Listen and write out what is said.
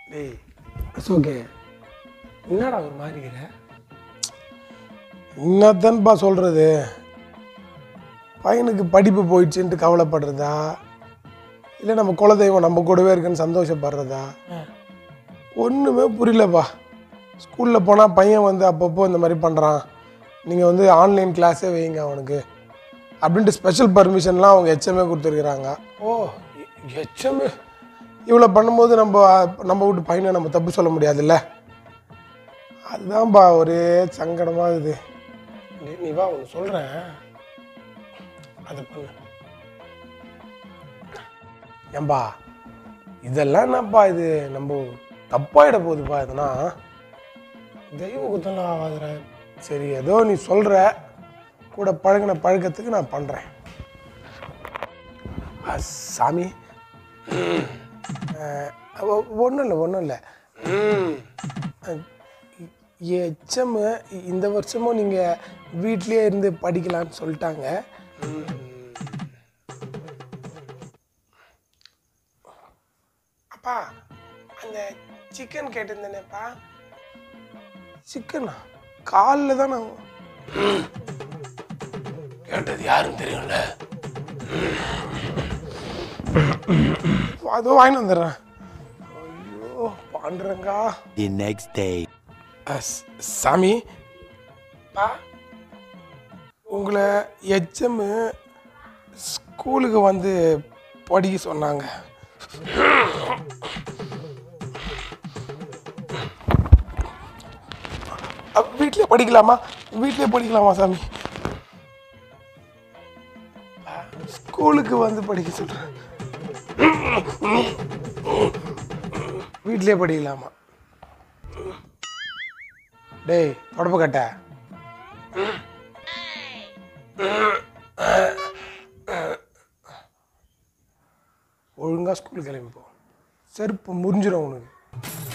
டேய் ஓகே என்னடா ஒரு மாதிரி இருக்கிற என்னத்தன்பா சொல்கிறது பையனுக்கு படிப்பு போயிடுச்சுன்ட்டு கவலைப்படுறதா இல்லை நம்ம குலதெய்வம் நம்ம கூடவே இருக்குன்னு சந்தோஷப்படுறதா ஒன்றுமே புரியலப்பா ஸ்கூலில் போனால் பையன் வந்து அப்பப்போ இந்த மாதிரி பண்ணுறான் நீங்கள் வந்து ஆன்லைன் கிளாஸே வைங்க அவனுக்கு அப்படின்ட்டு ஸ்பெஷல் பர்மிஷன்லாம் அவங்க எச்எம்ஏ கொடுத்துருக்குறாங்க ஓ எச்எம்ஏ இவ்வளோ பண்ணும்போது நம்ம நம்ம வீட்டு பையனை நம்ம தப்பு சொல்ல முடியாதுல்ல அதுதான்ப்பா ஒரே சங்கடமாக இருக்குது நீ- நீ வா ஒன்று சொல்கிறேன் அதை பண்ணு ஏம்பா இதெல்லாம் என்னப்பா இது நம்ம தப்பாயிட போகுதுப்பா இதனா தெய்வ குத்தலாம் ஆகாதுற சரி ஏதோ நீ சொல்கிற கூட பழகின பழக்கத்துக்கு நான் பண்ணுறேன் சாமி ஒன்றும் இல்லை ஒன்றும் இல்லை எச்சம் இந்த வருஷமும் நீங்கள் வீட்லேயே இருந்து படிக்கலான்னு சொல்லிட்டாங்க ம். அப்பா அந்த சிக்கன் கேட்டிருந்தேனேப்பா சிக்கனா காலில் தான் நான் கேட்டது யாருன்னு தெரியும்ல அதோ வாங்கிட்டு வந்துடுறேன் ஐயோ பாண்டுறங்கா The next day. அஸ், சாமி பா உங்களை எச்எம் ஸ்கூலுக்கு வந்து படிக்க சொன்னாங்க அ, வீட்லயே படிக்கலாமா வீட்லயே படிக்கலாமா சாமி பா, ஸ்கூலுக்கு வந்து படிக்க சொல்கிறேன் வீட்லயே படிக்கலாமா டேய் தொடப்பு கட்ட ஒழுங்கா ஸ்கூலுக்கு கிளம்பி போ செருப்பு முறிஞ்சிடும் உனக்கு